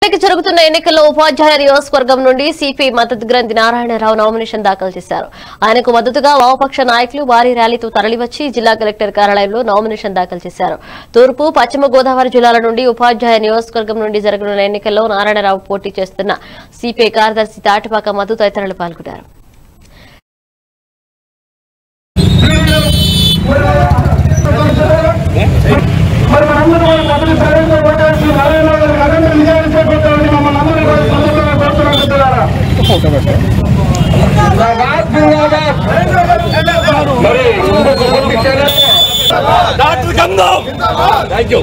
ఇప్పటికి జరుగుతున్న ఎన్నికల్లో ఉపాధ్యాయ నియోజకవర్గం నుండి సిపి మద్దతు గ్రంథి నారాయణరావు నామినేషన్ దాఖలు చేశారు ఆయనకు మద్దతుగా వామపక్ష నాయకులు భారీ ర్యాలీతో తరలివచ్చి జిల్లా కలెక్టర్ కార్యాలయంలో నామినేషన్ దాఖలు చేశారు తూర్పు పశ్చిమ గోదావరి జిల్లాల నుండి ఉపాధ్యాయ నియోజకవర్గం నుండి జరగనున్న ఎన్నికల్లో నారాయణరావు పోటీ చేస్తున్న సిపిఐ కార్యదర్శి తాటిపాక మధు తదితరులు పాల్గొన్నారు మరి మనందరం కూడా మొదటి సరైన ఓటేసి నారాయణ గారికి అఖండ విజయాన్ని చేకూర్చాలని మమ్మల్ని అందరినీ కూడా సందర్భంగా కోరుతున్నాం మిత్రులారా. మరి ఇంకొక పూర్తి క్షణం డాక్టర్ గంధం థ్యాంక్ యూ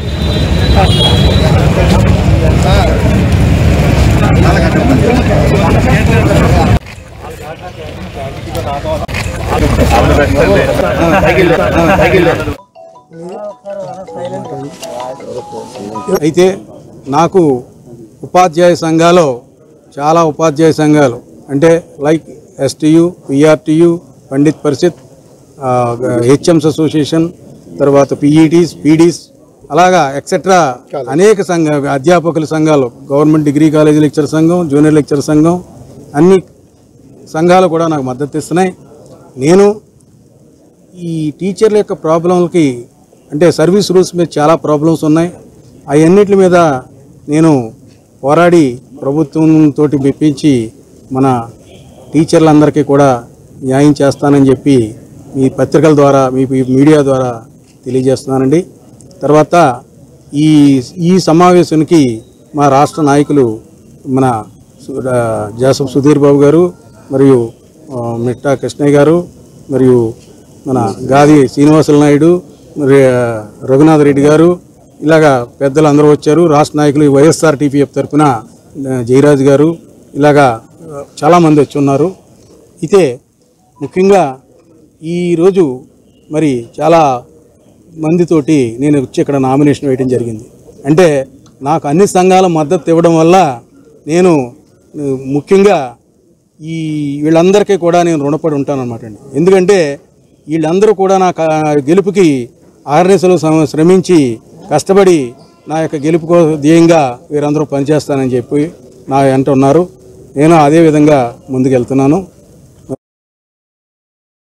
అయితే నాకు ఉపాధ్యాయ సంఘాలు చాలా ఉపాధ్యాయ సంఘాలు అంటే like STU PRTU Pandit Parishad HMs association తర్వాత పిఈటీస్ పీడీస్ అలాగా ఎక్సెట్రా అనేక సంఘ అధ్యాపకుల సంఘాలు గవర్నమెంట్ డిగ్రీ కాలేజీ లెక్చర్ సంఘం జూనియర్ లెక్చర్ సంఘం అన్ని సంఘాలు కూడా నాకు మద్దతు ఇస్తున్నాయి నేను ఈ టీచర్ల యొక్క ప్రాబ్లంలకి అంటే సర్వీస్ రూల్స్ మీద చాలా ప్రాబ్లమ్స్ ఉన్నాయి అవన్నిటి మీద నేను పోరాడి ప్రభుత్వంతో మెప్పించి మన టీచర్లందరికీ కూడా న్యాయం చేస్తానని చెప్పి మీ పత్రికల ద్వారా మీ మీ మీడియా ద్వారా తెలియజేస్తున్నానండి తర్వాత ఈ ఈ సమావేశానికి మా రాష్ట్ర నాయకులు మన సు- ఆ, జాసఫ్ సుధీర్ బాబు గారు మరియు ఆ, మిట్టా కృష్ణయ్య గారు మరియు మన గాది శ్రీనివాసుల నాయుడు మరి ఆ, రఘునాథ్ రెడ్డి గారు ఇలాగా పెద్దలు అందరూ వచ్చారు రాష్ట్ర నాయకులు వైఎస్ఆర్ టీపీఎఫ్ తరఫున జయరాజు గారు ఇలాగా ఆ, చాలామంది వచ్చి ఉన్నారు అయితే ముఖ్యంగా ఈరోజు మరి చాలా మందితోటి నేను వచ్చి ఇక్కడ నామినేషన్ వేయడం జరిగింది అంటే నాకు అన్ని సంఘాల మద్దతు ఇవ్వడం వల్ల నేను ఆ, ముఖ్యంగా ఈ వీళ్ళందరికీ కూడా నేను రుణపడి ఉంటాను అనమాట అండి ఎందుకంటే వీళ్ళందరూ కూడా నా క- గెలుపుకి ఆర్ఎస్లో శ్రమించి కష్టపడి నా యొక్క గెలుపు కో ధ్యేయంగా వీరందరూ పనిచేస్తానని చెప్పి నా వెంట ఉన్నారు నేను అదే విధంగా ముందుకెళ్తున్నాను